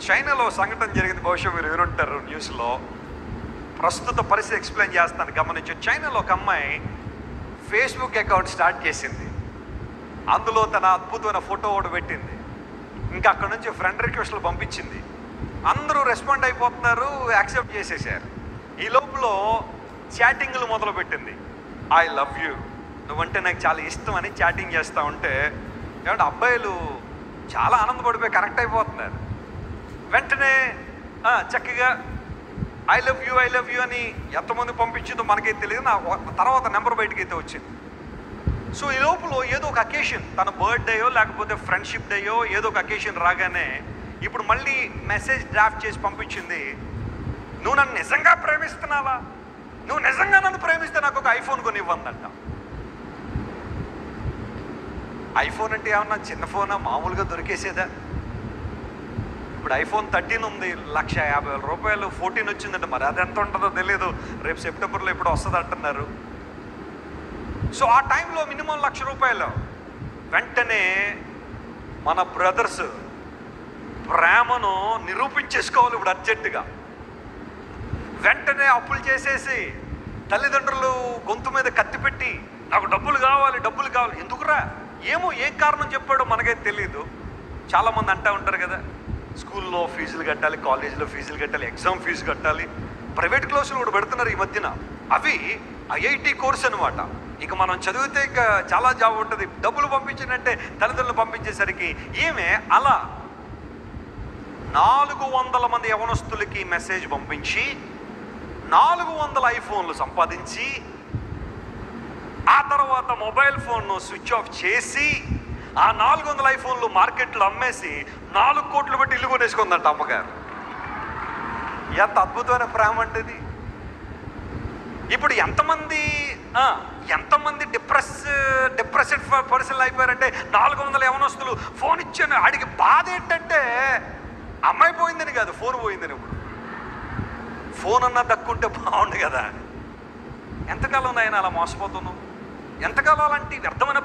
చైనాలో సంఘటన జరిగింది బహుశా మీరు వినుంటారు న్యూస్లో ప్రస్తుత పరిస్థితి ఎక్స్ప్లెయిన్ చేస్తాను గమనించి చైనాలో ఒక అమ్మాయి ఫేస్బుక్ అకౌంట్ స్టార్ట్ చేసింది అందులో తన అద్భుతమైన ఫోటో ఒకటి పెట్టింది ఇంకా అక్కడ నుంచి ఫ్రెండ్ రిక్వెస్ట్లు పంపించింది అందరూ రెస్పాండ్ అయిపోతున్నారు యాక్సెప్ట్ చేసేసారు ఈ లోపల చాటింగ్లు మొదలు పెట్టింది ఐ లవ్ యూ నువ్వంటే నాకు చాలా ఇష్టం అని చాటింగ్ చేస్తూ ఉంటే ఏమంటే అబ్బాయిలు చాలా ఆనందపడిపోయి కనెక్ట్ అయిపోతున్నారు వెంటనే "ఆ, చక్కగా I love you I love you అని ఎంతమంది పంపించిందో మనకైతే తెలియదు నా తర్వాత నెంబర్ బయటకి అయితే వచ్చింది సో ఈ లోపల ఏదో ఒక అకేషన్ తన బర్త్డేయో లేకపోతే ఫ్రెండ్షిప్ డేయో ఏదో ఒక అకేషన్ రాగానే ఇప్పుడు మళ్ళీ మెసేజ్ డ్రాఫ్ట్ చేసి పంపించింది నువ్వు నన్ను నిజంగా ప్రేమిస్తున్నావా నువ్వు నిజంగా నన్ను ప్రేమిస్తే నాకు ఒక ఐఫోన్ కొని ఇవ్వందంట ఐఫోన్ అంటే ఏమన్నా చిన్న ఫోనా మామూలుగా దొరికేసేదా ఇప్పుడు ఐఫోన్ థర్టీన్ ఉంది లక్ష యాభై వేల రూపాయలు ఫోర్టీన్ వచ్చిందంటే మరి అది ఎంత ఉంటుందో తెలియదు రేపు సెప్టెంబర్లో ఇప్పుడు వస్తుంది అంటున్నారు సో ఆ టైంలో మినిమం లక్ష రూపాయలు వెంటనే మన బ్రదర్స్ ప్రేమను నిరూపించేసుకోవాలి ఇప్పుడు అర్జెంటుగా వెంటనే అప్పులు చేసేసి తల్లిదండ్రులు గొంతు మీద కత్తి పెట్టి నాకు డబ్బులు కావాలి డబ్బులు కావాలి ఎందుకురా ఏమో ఏం కారణం చెప్పాడో మనకైతే తెలియదు చాలామంది అంటూ ఉంటారు కదా స్కూల్లో ఫీజులు కట్టాలి కాలేజీలో ఫీజులు కట్టాలి ఎగ్జామ్ ఫీజు కట్టాలి ప్రైవేట్ క్లాసులు కూడా పెడుతున్నారు ఈ మధ్యన అవి ఐఐటి కోర్స్ అనమాట ఇక మనం చదివితే ఇంకా చాలా జాబ్ ఉంటుంది డబ్బులు పంపించినంటే తల్లిదండ్రులు పంపించేసరికి ఏమే అలా నాలుగు వందల మంది యవనస్తులకి మెసేజ్ పంపించి నాలుగు వందల ఐఫోన్లు సంపాదించి ఆ తర్వాత మొబైల్ ఫోన్ను స్విచ్ ఆఫ్ చేసి ఆ నాలుగు వందల ఐఫోన్లు మార్కెట్లో అమ్మేసి నాలుగు కోట్లు పెట్టి ఇల్లు కొనేసుకుందంట అమ్మగారు ఎంత అద్భుతమైన ప్రేమ అంటే ఇది ఇప్పుడు ఎంతమంది ఆ, ఎంతమంది డిప్రెస్ డిప్రెస్డ్ పర్సన్లు అయిపోయారంటే నాలుగు వందల యవనస్తులు ఫోన్ ఇచ్చాను ఆడికి బాధ ఏంటంటే అమ్మాయి పోయిందని కాదు ఫోన్ పోయిందని ఇప్పుడు ఫోన్ అన్నా దక్కుంటే బాగుండు కదా ఎంతకాలం నాయన అలా మోసపోతున్నావు ఎంతకాలం అలాంటి వ్యర్థమైన